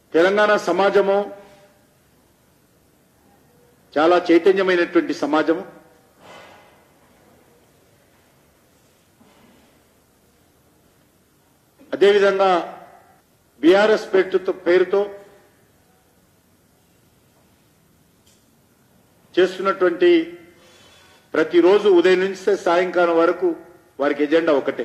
తెలంగాణ సమాజము చాలా చైతన్యమైనటువంటి సమాజము అదేవిధంగా బీఆర్ఎస్ పేరుతో పేరుతో చేస్తున్నటువంటి ప్రతిరోజు ఉదయం నుంచి సాయంకాలం వరకు వారికి ఎజెండా ఒకటే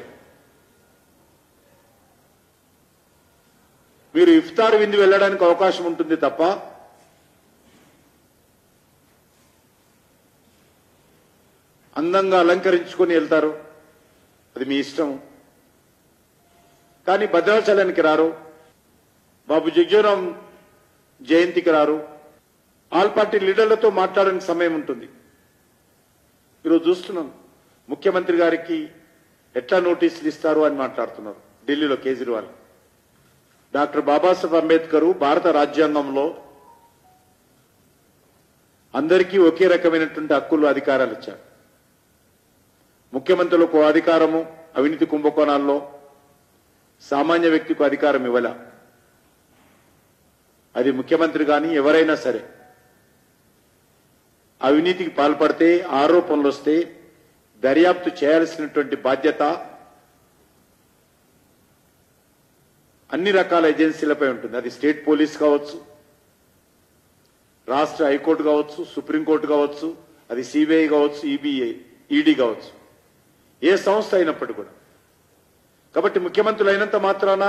మీరు ఇఫ్తార్ విందు వెళ్ళడానికి అవకాశం ఉంటుంది తప్ప అందంగా అలంకరించుకొని వెళ్తారు అది మీ ఇష్టం కానీ భద్రాచలానికి రారు బాబు జగ్జీవరాం జయంతికి రారు ఆల్ పార్టీ లీడర్లతో మాట్లాడడానికి సమయం ఉంటుంది ఈరోజు చూస్తున్నాం ముఖ్యమంత్రి గారికి ఎట్లా నోటీసులు ఇస్తారు అని మాట్లాడుతున్నారు ఢిల్లీలో కేజ్రీవాల్ డాక్టర్ బాబాసాహెబ్ అంబేద్కర్ భారత రాజ్యాంగంలో అందరికీ ఒకే రకమైనటువంటి హక్కులు అధికారాలు ఇచ్చారు ముఖ్యమంత్రులకు అధికారము అవినీతి కుంభకోణాల్లో సామాన్య వ్యక్తికి అధికారం ఇవ్వల అది ముఖ్యమంత్రి కానీ ఎవరైనా సరే అవినీతికి పాల్పడితే ఆరోపణలు వస్తే దర్యాప్తు చేయాల్సినటువంటి బాధ్యత అన్ని రకాల ఏజెన్సీలపై ఉంటుంది అది స్టేట్ పోలీస్ కావచ్చు రాష్ట్ర హైకోర్టు కావచ్చు సుప్రీంకోర్టు కావచ్చు అది సిబిఐ కావచ్చు ఈబీఐ ఈడీ కావచ్చు ఏ సంస్థ అయినప్పటికీ కూడా కాబట్టి ముఖ్యమంత్రులు అయినంత మాత్రాన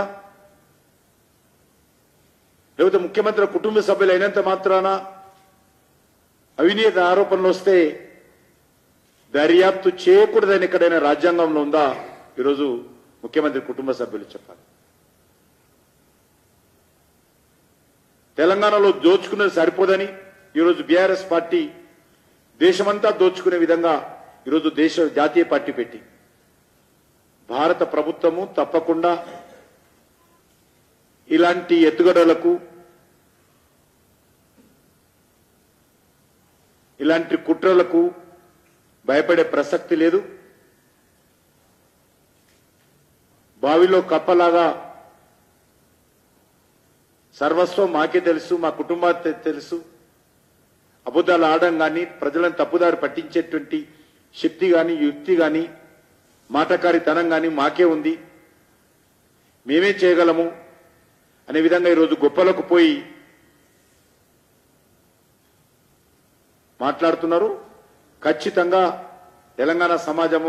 లేకపోతే ముఖ్యమంత్రి కుటుంబ సభ్యులు అయినంత మాత్రాన అవినీతి ఆరోపణలు వస్తే దర్యాప్తు చేయకూడదని ఎక్కడైనా రాజ్యాంగంలో ఉందా ఈరోజు ముఖ్యమంత్రి కుటుంబ సభ్యులు చెప్పాలి తెలంగాణలో దోచుకున్నది సరిపోదని ఈరోజు బీఆర్ఎస్ పార్టీ దేశమంతా దోచుకునే విధంగా ఈరోజు దేశ జాతీయ పార్టీ పెట్టి భారత ప్రభుత్వము తప్పకుండా ఇలాంటి ఎత్తుగడలకు ఇలాంటి కుట్రలకు భయపడే ప్రసక్తి లేదు బావిలో కప్పలాగా సర్వస్వం మాకే తెలుసు మా కుటుంబానికి తెలుసు అబద్ధాలు ఆడడం కానీ ప్రజలను తప్పుదారి పట్టించేటువంటి శక్తి కానీ యుక్తి కానీ మాటకారితనం కానీ మాకే ఉంది మేమే చేయగలము అనే విధంగా ఈరోజు గొప్పలకు పోయి మాట్లాడుతున్నారు ఖచ్చితంగా తెలంగాణ సమాజము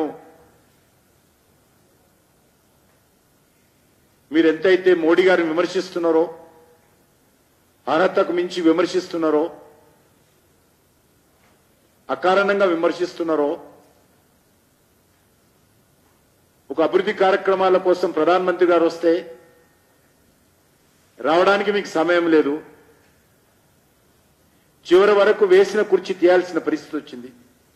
మీరు ఎంతైతే మోడీ గారిని విమర్శిస్తున్నారో అర్హతకు మించి విమర్శిస్తున్నారో అకారణంగా విమర్శిస్తున్నారో ఒక అభివృద్ధి కార్యక్రమాల కోసం ప్రధానమంత్రి గారు వస్తే రావడానికి మీకు సమయం లేదు చివరి వరకు వేసిన కుర్చీ తీయాల్సిన పరిస్థితి వచ్చింది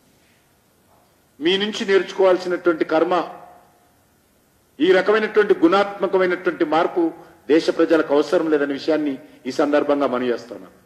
మీ నుంచి నేర్చుకోవాల్సినటువంటి కర్మ ఈ రకమైనటువంటి గుణాత్మకమైనటువంటి మార్పు దేశ ప్రజలకు అవసరం లేదనే విషయాన్ని ఈ సందర్భంగా మనవి చేస్తున్నాను